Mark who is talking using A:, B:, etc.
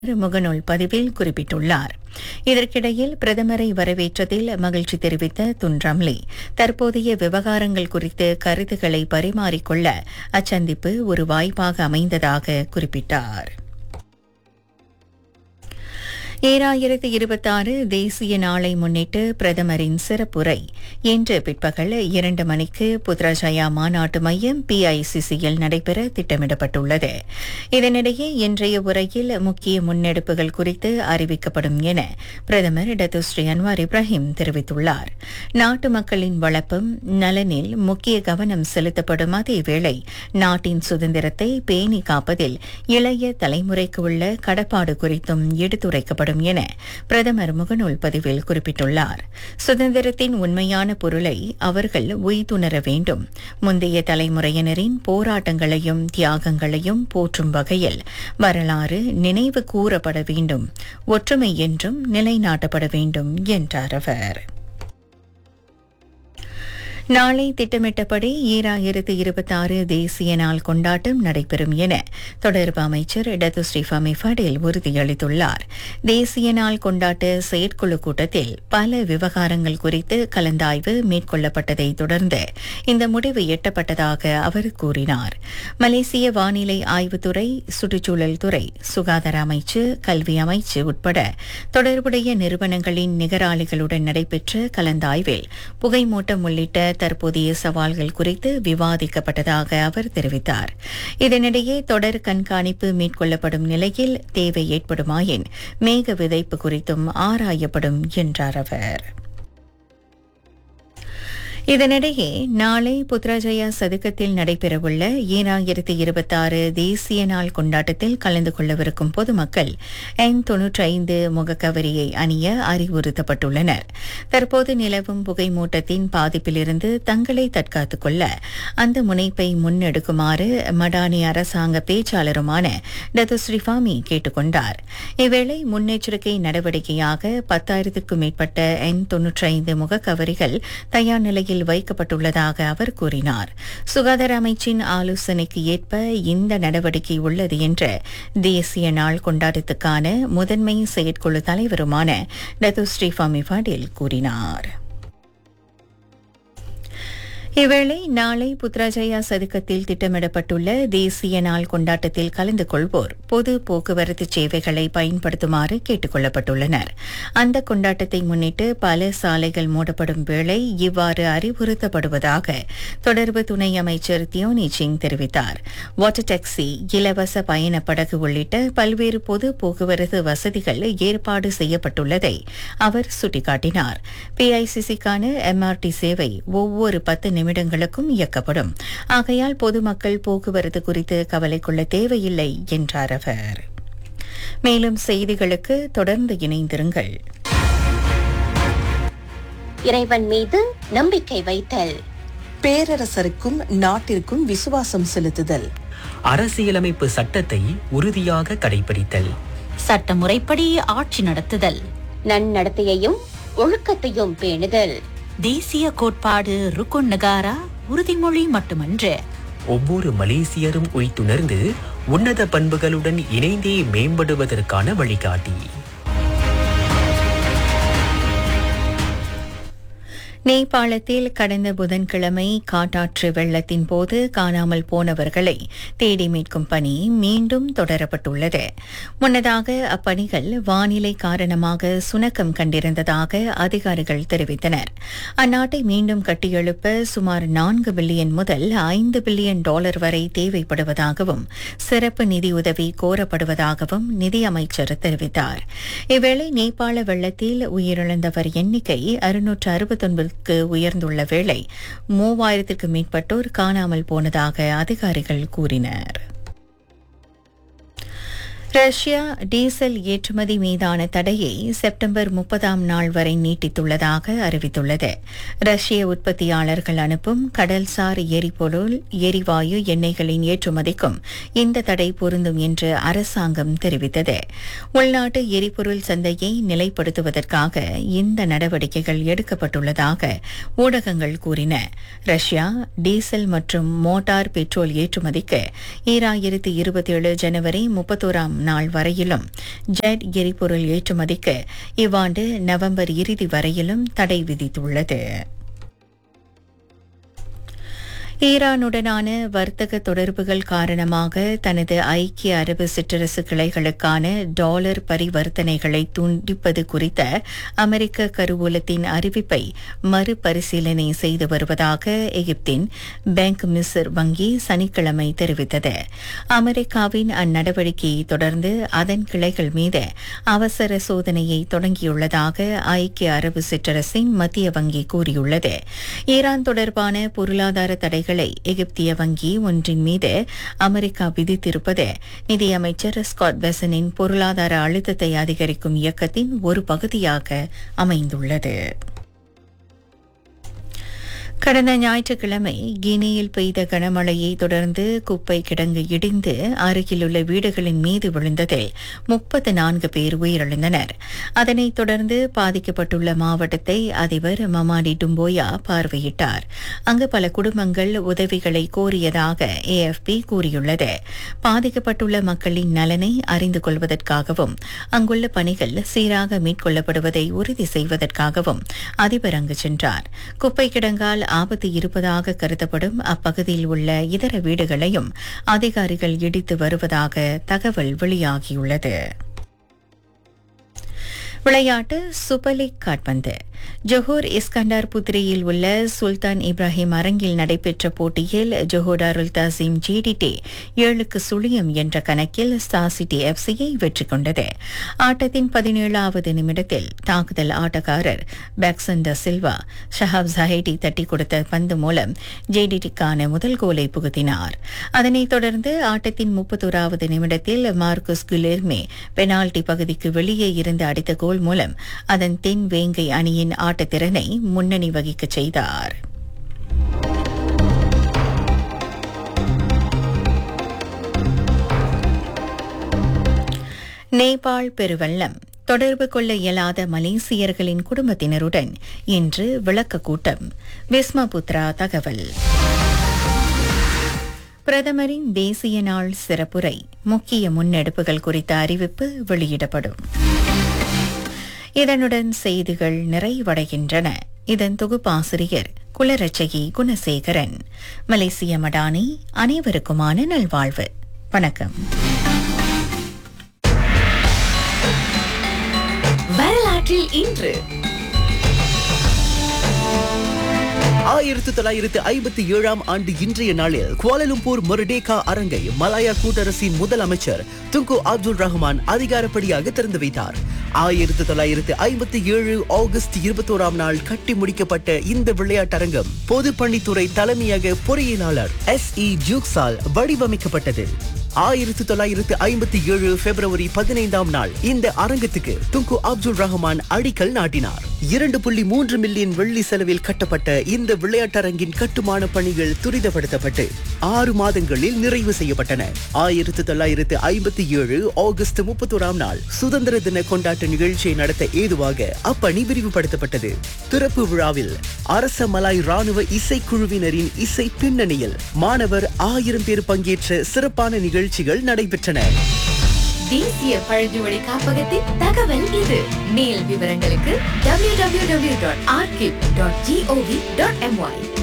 A: முகநூல் பதிவில் குறிப்பிட்டுள்ளார் இதற்கிடையில் பிரதமரை வரவேற்றதில் மகிழ்ச்சி தெரிவித்த துன் ரம்லி தற்போதைய விவகாரங்கள் குறித்து கருத்துக்களை பரிமாறிக்கொள்ள அச்சந்திப்பு ஒரு வாய்ப்பாக அமைந்ததாக குறிப்பிட்டார் ஏழாயிரத்து இருபத்தாறு தேசிய நாளை முன்னிட்டு பிரதமரின் சிறப்புரை இன்று பிற்பகல் இரண்டு மணிக்கு புத்ராஜயா மாநாட்டு மையம் பிஐசிசியில் நடைபெற திட்டமிடப்பட்டுள்ளது இதனிடையே இன்றைய உரையில் முக்கிய முன்னெடுப்புகள் குறித்து அறிவிக்கப்படும் என பிரதமர் டத்துஸ்ரீ அன்வார் இப்ராஹிம் தெரிவித்துள்ளார் நாட்டு மக்களின் வளப்பம் நலனில் முக்கிய கவனம் செலுத்தப்படும் அதேவேளை நாட்டின் சுதந்திரத்தை பேணி காப்பதில் இளைய தலைமுறைக்கு உள்ள கடப்பாடு குறித்தும் எடுத்துரைக்கப்படும் செயல்படும் என பிரதமர் முகநூல் பதிவில் குறிப்பிட்டுள்ளார் சுதந்திரத்தின் உண்மையான பொருளை அவர்கள் உய்துணர வேண்டும் முந்தைய தலைமுறையினரின் போராட்டங்களையும் தியாகங்களையும் போற்றும் வகையில் வரலாறு நினைவு கூறப்பட வேண்டும் ஒற்றுமை என்றும் நிலைநாட்டப்பட வேண்டும் என்றார் அவர் நாளை திட்டமிட்டபடி ஈராயிரத்து இருபத்தாறு தேசிய நாள் கொண்டாட்டம் நடைபெறும் என தொடர்பு அமைச்சர் இடது ஸ்ரீஃபாமி ஃபடேல் உறுதியளித்துள்ளார் தேசிய நாள் கொண்டாட்ட செயற்குழு கூட்டத்தில் பல விவகாரங்கள் குறித்து கலந்தாய்வு மேற்கொள்ளப்பட்டதை தொடர்ந்து இந்த முடிவு எட்டப்பட்டதாக அவர் கூறினார் மலேசிய வானிலை ஆய்வுத்துறை சுற்றுச்சூழல் துறை சுகாதார அமைச்சு கல்வி அமைச்சு உட்பட தொடர்புடைய நிறுவனங்களின் நிகராளிகளுடன் நடைபெற்ற கலந்தாய்வில் புகைமூட்டம் உள்ளிட்ட தற்போதைய சவால்கள் குறித்து விவாதிக்கப்பட்டதாக அவர் தெரிவித்தார் இதனிடையே தொடர் கண்காணிப்பு மேற்கொள்ளப்படும் நிலையில் தேவை ஏற்படுமாயின் மேக விதைப்பு குறித்தும் ஆராயப்படும் என்றார் அவர் இதனிடையே நாளை புத்ராஜயா சதுக்கத்தில் நடைபெறவுள்ள ஈராயிரத்தி இருபத்தாறு தேசிய நாள் கொண்டாட்டத்தில் கலந்து கொள்ளவிருக்கும் பொதுமக்கள் எண் தொன்னூற்றி ஐந்து முகக்கவரியை அணிய அறிவுறுத்தப்பட்டுள்ளனர் தற்போது நிலவும் புகைமூட்டத்தின் பாதிப்பிலிருந்து தங்களை தற்காத்துக் கொள்ள அந்த முனைப்பை முன்னெடுக்குமாறு மடானி அரசாங்க பேச்சாளருமான டத்து ஸ்ரீஃபாமி கேட்டுக் கொண்டார் இவ்வேளை முன்னெச்சரிக்கை நடவடிக்கையாக பத்தாயிரத்திற்கும் மேற்பட்ட எண் தொன்னூற்றி ஐந்து முகக்கவரிகள் தயார் நிலையில் நிலையில் வைக்கப்பட்டுள்ளதாக அவர் கூறினார் சுகாதார அமைச்சின் ஆலோசனைக்கு ஏற்ப இந்த நடவடிக்கை உள்ளது என்று தேசிய நாள் கொண்டாட்டத்துக்கான முதன்மை செயற்குழு தலைவருமான டத்து ஸ்ரீஃபாமி பாடில் கூறினார் இவ்வேளை நாளை புத்ராஜயா சதுக்கத்தில் திட்டமிடப்பட்டுள்ள தேசிய நாள் கொண்டாட்டத்தில் கலந்து கொள்வோர் பொது போக்குவரத்து சேவைகளை பயன்படுத்துமாறு கேட்டுக் கொள்ளப்பட்டுள்ளனர் அந்த கொண்டாட்டத்தை முன்னிட்டு பல சாலைகள் மூடப்படும் வேளை இவ்வாறு அறிவுறுத்தப்படுவதாக தொடர்பு துணை அமைச்சர் தியோனி சிங் தெரிவித்தார் வாட்டர் டாக்ஸி இலவச பயண படகு உள்ளிட்ட பல்வேறு பொது போக்குவரத்து வசதிகள் ஏற்பாடு செய்யப்பட்டுள்ளதை அவர் சுட்டிக்காட்டினார் பிஐசிசிக்கான எம்ஆர்டி சேவை ஒவ்வொரு பத்து நிமிடங்களுக்கும் இயக்கப்படும் ஆகையால் பொதுமக்கள் போக்குவரத்து குறித்து கவலை கொள்ள தேவையில்லை என்றார் அவர் மேலும் செய்திகளுக்கு தொடர்ந்து இணைந்திருங்கள்
B: இறைவன் மீது நம்பிக்கை வைத்தல்
C: பேரரசருக்கும் நாட்டிற்கும் விசுவாசம் செலுத்துதல்
D: அரசியலமைப்பு சட்டத்தை உறுதியாக கடைபிடித்தல்
E: சட்டமுறைப்படி ஆட்சி நடத்துதல்
B: நன்னடத்தையையும் ஒழுக்கத்தையும் பேணுதல்
E: தேசிய கோட்பாடு ருக்குன் நகாரா உறுதிமொழி மட்டுமன்று
D: ஒவ்வொரு மலேசியரும் உய்த்துணர்ந்து உன்னத பண்புகளுடன் இணைந்தே மேம்படுவதற்கான வழிகாட்டி
A: நேபாளத்தில் கடந்த புதன்கிழமை காட்டாற்று வெள்ளத்தின் போது காணாமல் போனவர்களை தேடி மீட்கும் பணி மீண்டும் தொடரப்பட்டுள்ளது முன்னதாக அப்பணிகள் வானிலை காரணமாக சுணக்கம் கண்டிருந்ததாக அதிகாரிகள் தெரிவித்தனர் அந்நாட்டை மீண்டும் கட்டியெழுப்ப சுமார் நான்கு பில்லியன் முதல் ஐந்து பில்லியன் டாலர் வரை தேவைப்படுவதாகவும் சிறப்பு நிதியுதவி கோரப்படுவதாகவும் நிதியமைச்சர் தெரிவித்தார் இவ்வேளை நேபாள வெள்ளத்தில் உயிரிழந்தவர் எண்ணிக்கை அறுநூற்று அறுபத்தொன்பது க்கு உயர்ந்துள்ள வேளை மூவாயிரத்திற்கு மேற்பட்டோர் காணாமல் போனதாக அதிகாரிகள் கூறினர் ரஷ்யா டீசல் ஏற்றுமதி மீதான தடையை செப்டம்பர் முப்பதாம் நாள் வரை நீட்டித்துள்ளதாக அறிவித்துள்ளது ரஷ்ய உற்பத்தியாளர்கள் அனுப்பும் கடல்சார் எரிபொருள் எரிவாயு எண்ணெய்களின் ஏற்றுமதிக்கும் இந்த தடை பொருந்தும் என்று அரசாங்கம் தெரிவித்தது உள்நாட்டு எரிபொருள் சந்தையை நிலைப்படுத்துவதற்காக இந்த நடவடிக்கைகள் எடுக்கப்பட்டுள்ளதாக ஊடகங்கள் கூறின ரஷ்யா டீசல் மற்றும் மோட்டார் பெட்ரோல் ஏற்றுமதிக்கு ஈராயிரத்து இருபத்தேழு ஜனவரி முப்பத்தோராம் நாள் வரையிலும் ஜெட் எரிபொருள் ஏற்றுமதிக்கு இவ்வாண்டு நவம்பர் இறுதி வரையிலும் தடை விதித்துள்ளது ஈரானுடனான வர்த்தக தொடர்புகள் காரணமாக தனது ஐக்கிய அரபு சிற்றரசு கிளைகளுக்கான டாலர் பரிவர்த்தனைகளை துண்டிப்பது குறித்த அமெரிக்க கருவூலத்தின் அறிவிப்பை மறுபரிசீலனை செய்து வருவதாக எகிப்தின் பேங்க் மிஸ்ர் வங்கி சனிக்கிழமை தெரிவித்தது அமெரிக்காவின் அந்நடவடிக்கையை தொடர்ந்து அதன் கிளைகள் மீது அவசர சோதனையை தொடங்கியுள்ளதாக ஐக்கிய அரபு சிற்றரசின் மத்திய வங்கி கூறியுள்ளது ஈரான் தொடர்பான பொருளாதார தடைகளை எகிப்திய வங்கி ஒன்றின் மீது அமெரிக்கா விதித்திருப்பது நிதியமைச்சர் ஸ்காட் பெசனின் பொருளாதார அழுத்தத்தை அதிகரிக்கும் இயக்கத்தின் ஒரு பகுதியாக அமைந்துள்ளது கடந்த ஞாயிற்றுக்கிழமை கினியில் பெய்த கனமழையை தொடர்ந்து குப்பை கிடங்கு இடிந்து அருகிலுள்ள வீடுகளின் மீது விழுந்ததில் முப்பத்து நான்கு பேர் உயிரிழந்தனர் அதனைத் தொடர்ந்து பாதிக்கப்பட்டுள்ள மாவட்டத்தை அதிபர் மமாடி டும்போயா பார்வையிட்டார் அங்கு பல குடும்பங்கள் உதவிகளை கோரியதாக ஏஎஃப்பி கூறியுள்ளது பாதிக்கப்பட்டுள்ள மக்களின் நலனை அறிந்து கொள்வதற்காகவும் அங்குள்ள பணிகள் சீராக மேற்கொள்ளப்படுவதை உறுதி செய்வதற்காகவும் அதிபர் அங்கு சென்றார் குப்பை கிடங்கால் ஆபத்து இருப்பதாக கருதப்படும் அப்பகுதியில் உள்ள இதர வீடுகளையும் அதிகாரிகள் இடித்து வருவதாக தகவல் வெளியாகியுள்ளது விளையாட்டு சூப்பர் லீக் காட்பந்து ஜொஹூர் இஸ்கண்டார் புத்திரியில் உள்ள சுல்தான் இப்ராஹிம் அரங்கில் நடைபெற்ற போட்டியில் ஜொஹூர் அருள் தாசிம் ஜிடிடி ஏழுக்கு சுழியம் என்ற கணக்கில் ஸ்டார் சிட்டி எஃப்சியை வெற்றி கொண்டது ஆட்டத்தின் பதினேழாவது நிமிடத்தில் தாக்குதல் ஆட்டக்காரர் பேக்சன் ட சில்வா ஷஹாப் ஜஹேடி தட்டி கொடுத்த பந்து மூலம் ஜேடிடிக்கான முதல் கோலை புகுத்தினார் அதனைத் தொடர்ந்து ஆட்டத்தின் முப்பத்தோராவது நிமிடத்தில் மார்க்குஸ் குலேர்மே பெனால்டி பகுதிக்கு வெளியே இருந்து அடித்த கோல் மூலம் அதன் தென் வேங்கை அணியின் ஆட்டத்திறனை முன்னணி வகிக்கச் செய்தார் நேபாள் பெருவெள்ளம் தொடர்பு கொள்ள இயலாத மலேசியர்களின் குடும்பத்தினருடன் இன்று விளக்க கூட்டம் விஸ்மபுத்ரா தகவல் பிரதமரின் தேசிய நாள் சிறப்புரை முக்கிய முன்னெடுப்புகள் குறித்த அறிவிப்பு வெளியிடப்படும் இதனுடன் செய்திகள் நிறைவடைகின்றன இதன் தொகுப்பாசிரியர் குலரட்சகி குணசேகரன் மலேசிய மடானி அனைவருக்குமான நல்வாழ்வு வணக்கம்
E: வரலாற்றில் இன்று
F: ஆயிரத்து தொள்ளாயிரத்து ஐம்பத்தி ஏழாம் ஆண்டு இன்றைய நாளில் குவாலலும்பூர் மொரடேகா அரங்கை மலாயா கூட்டரசின் முதல் அமைச்சர் துங்கு அப்துல் ரஹ்மான் அதிகாரப்படியாக திறந்து வைத்தார் ஆயிரத்து தொள்ளாயிரத்து ஐம்பத்தி ஏழு ஆகஸ்ட் இருபத்தோராம் நாள் கட்டி முடிக்கப்பட்ட இந்த விளையாட்டரங்கம் பொதுப்பணித்துறை தலைமையக பொறியியலாளர் எஸ் இ ஜூக்ஸால் வடிவமைக்கப்பட்டது ஆயிரத்து தொள்ளாயிரத்து ஐம்பத்தி ஏழு பிப்ரவரி பதினைந்தாம் நாள் இந்த அரங்கத்துக்கு துங்கு அப்துல் ரஹ்மான் அடிக்கல் நாட்டினார் இரண்டு புள்ளி மூன்று மில்லியன் வெள்ளி செலவில் கட்டப்பட்ட இந்த விளையாட்டரங்கின் கட்டுமான பணிகள் துரிதப்படுத்தப்பட்டு ஆறு மாதங்களில் நிறைவு செய்யப்பட்டன ஆயிரத்து தொள்ளாயிரத்து ஐம்பத்தி ஏழு ஆகஸ்ட் முப்பத்தோராம் நாள் சுதந்திர தின கொண்டாட்ட நிகழ்ச்சியை நடத்த ஏதுவாக அப்பணி விரிவுபடுத்தப்பட்டது திறப்பு விழாவில் அரச மலாய் ராணுவ இசைக்குழுவினரின் இசை பின்னணியில் மாணவர் ஆயிரம் பேர் பங்கேற்ற சிறப்பான நிகழ்ச்சிகள் நடைபெற்றன
E: தேசிய பழங்குடி காப்பகத்தின் தகவல் இது மேல் விவரங்களுக்கு www.archive.gov.my